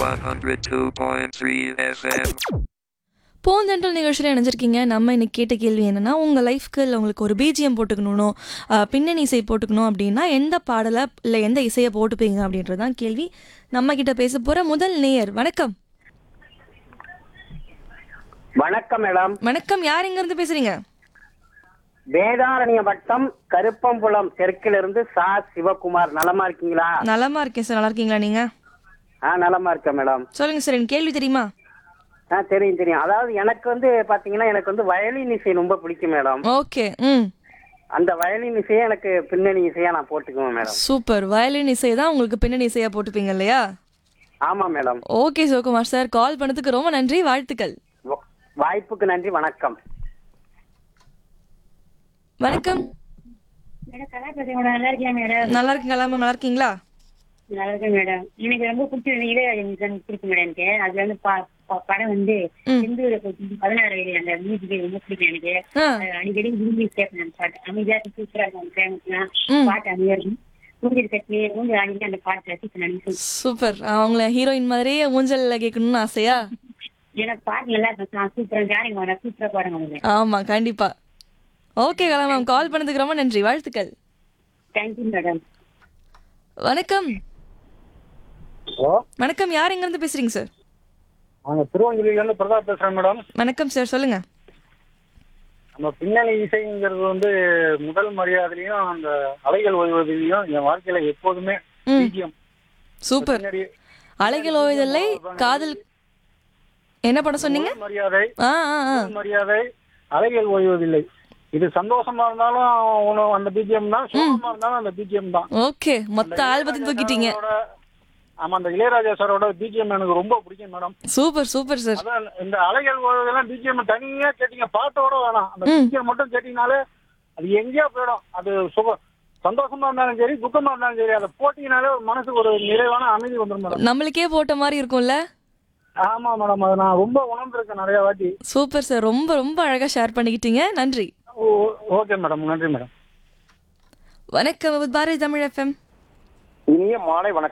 102.3 FM. போந்தென்றல் நிகழ்ச்சியில் இணைஞ்சிருக்கீங்க நம்ம இன்னைக்கு கேட்ட கேள்வி என்னன்னா உங்கள் லைஃப்க்கு இல்லை உங்களுக்கு ஒரு பிஜிஎம் போட்டுக்கணும் ஆஹ், பின்னணி இசை போட்டுக்கணும் அப்படின்னா எந்த பாடலை இல்லை எந்த இசையை போட்டுப்பீங்க அப்படின்றது தான் கேள்வி நம்ம கிட்ட பேச போகிற முதல் நேயர் வணக்கம் வணக்கம் மேடம் வணக்கம் யார் இருந்து பேசுறீங்க வேதாரண்ய வட்டம் கருப்பம்புலம் தெற்கிலிருந்து சா சிவகுமார் நலமா இருக்கீங்களா நலமா இருக்கேன் சார் நல்லா இருக்கீங்களா நீங்க ஆ நலமா இருக்கேன் மேடம் சொல்லுங்க சார் எனக்கு கேள்வி தெரியுமா ஆ தெரியும் தெரியும் அதாவது எனக்கு வந்து பாத்தீங்கன்னா எனக்கு வந்து வயலின் இசை ரொம்ப பிடிக்கும் மேடம் ஓகே ம் அந்த வயலின் இசையை எனக்கு பின்னணி இசையா நான் போட்டுக்குவேன் மேடம் சூப்பர் வயலின் இசை தான் உங்களுக்கு பின்னணி இசையாக போட்டுப்பீங்க இல்லையா ஆமா madam okay Sivakumar sir call பண்ணதுக்கு ரொம்ப நன்றி வாழ்த்துக்கள் வ- வாய்ப்புக்கு நன்றி வணக்கம் வணக்கம் மேடம் கலா பேசுறேன் மேடம் நல்லா இருக்கேன் மேடம் நல்லா இருக்கீங்களா மேம் நல்லா இருக்கீங்களா நல்லா இருக்கேன் மேடம் எனக்கு ரொம்ப பிடிச்சது இளையராஜன் பிடிக்கும் மேடம் எனக்கு அதுல வந்து ப- ப- படம் வந்து ம். செந்தூர பதினாறு வயது அந்த மியூசிக் ரொம்ப பிடிக்கும் எனக்கு ஆ அது அடிக்கடி விரும்பி கேட்பேன் அந்த பாட்டு அமைதியா சூப்பரா இருக்கும் அந்த ஃபேமஸ்லாம் ம். பாட்டு அமைதியா இருக்கும் மூஞ்சில் கட்டி மூஞ்சி ஆடிட்டு அந்த பாட்டு ரசிப்பேன் நான் சூப்பர் அவங்கள ஹீரோயின் மாதிரியே ஊஞ்சல்ல கேட்கணும்னு ஆசையா எனக்கு பாட்டு நல்லா இருக்கும் சூப்பரா ஜாரிங்க மேடம் சூப்பரா பாடுங்க மேடம் ஆமா கண்டிப்பா ஓகே கலா மேம் கால் பண்ணதுக்கு ரொம்ப நன்றி வாழ்த்துக்கள் தேங்க்யூ மேடம் வணக்கம் ஹலோ வணக்கம் யார் எங்க இருந்து பேசுறீங்க சார் நாங்க திருவஞ்சலியில இருந்து பிரதாப் பேசுறேன் மேடம் வணக்கம் சார் சொல்லுங்க நம்ம பின்னணி இசைங்கிறது வந்து முதல் மரியாதையிலையும் அந்த அலைகள் ஓய்வதிலையும் என் வாழ்க்கையில எப்போதுமே ம். பிஜிஎம் சூப்பர் பின்னாடி அலைகள் ஓய்வதில்லை காதல் என்ன படம் சொன்னீங்க முதல் மரியாதை ஆ ஆ ஆ முதல் மரியாதை அலைகள் ஓய்வதில்லை இது சந்தோஷமா இருந்தாலும் உன- அந்த பிஜிஎம் தான் சோகமா இருந்தாலும் அந்த பிஜிஎம் தான் ஓகே மொத்த ஆல்பத்தையும் தூக்கிட்டீங்க சாரோட- ஆமா அந்த இளையராஜா சாரோட பிஜிஎம் எனக்கு ரொம்ப பிடிக்கும் மேடம் சூப்பர் சூப்பர் சார் அதான் இந்த அலைகள் ஓய்வதெல்லாம் பிஜிஎம் தனியா கேட்டீங்க பாட்டோட வேணாம் அந்த பிஜிஎம் மட்டும் கேட்டீங்கனாலே அது எங்கேயோ போயிடும் அது சுக சந்தோஷமா இருந்தாலும் சரி துக்கமா இருந்தாலும் சரி அதை போட்டீங்கனாலே ஒரு மனசுக்கு ஒரு நிறைவான அமைதி வந்துடும் மேடம் நம்மளுக்கே போட்ட மாதிரி இருக்கும்ல ஆமா மேடம் அதை நான் ரொம்ப உணர்ந்திருக்கேன் நிறைய வாட்டி சூப்பர் சார் ரொம்ப ரொம்ப அழகா ஷேர் பண்ணிக்கிட்டீங்க நன்றி ஓ- ஓகே மேடம் நன்றி மேடம் வணக்கம் பாரதி தமிழ் எஃப்எம் இனிய மாலை வணக்கம்